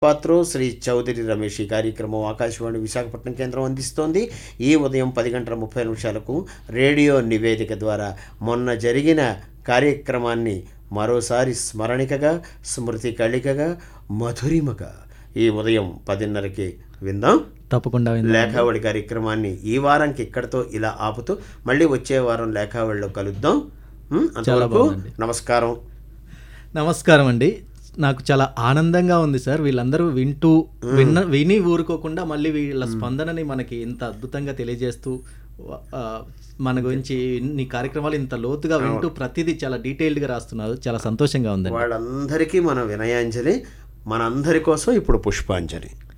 పాత్రో శ్రీ చౌదరి రమేష్ ఈ కార్యక్రమం ఆకాశవాణి విశాఖపట్నం కేంద్రం అందిస్తోంది ఈ ఉదయం పది గంటల ముప్పై నిమిషాలకు రేడియో నివేదిక ద్వారా మొన్న జరిగిన కార్యక్రమాన్ని మరోసారి స్మరణికగా స్మృతి కళికగా మధురిమగా ఈ ఉదయం పదిన్నరకి విందాం తప్పకుండా విందాం. లేఖావళి కార్యక్రమాన్ని ఈ వారానికి ఇక్కడతో ఇలా ఆపుతూ మళ్ళీ వచ్చే వారం లేఖావళిలో కలుద్దాం ఉం? అంతవరకు బాగుందండి. నమస్కారం నమస్కారం అండి నాకు చాలా ఆనందంగా ఉంది సార్ వీళ్ళందరూ వింటూ విన్న విని ఊరుకోకుండా మళ్ళీ వీళ్ళ స్పందనని మనకి ఇంత అద్భుతంగా తెలియజేస్తూ ఆ, మన గురించి ఇన్ని కార్యక్రమాలు ఇంత లోతుగా వింటూ ప్రతిదీ చాలా డీటెయిల్డ్గా రాస్తున్నారు చాలా సంతోషంగా ఉందండి వాళ్ళందరికీ మన వినయాంజలి మనందరి కోసం ఇప్పుడు పుష్పాంజలి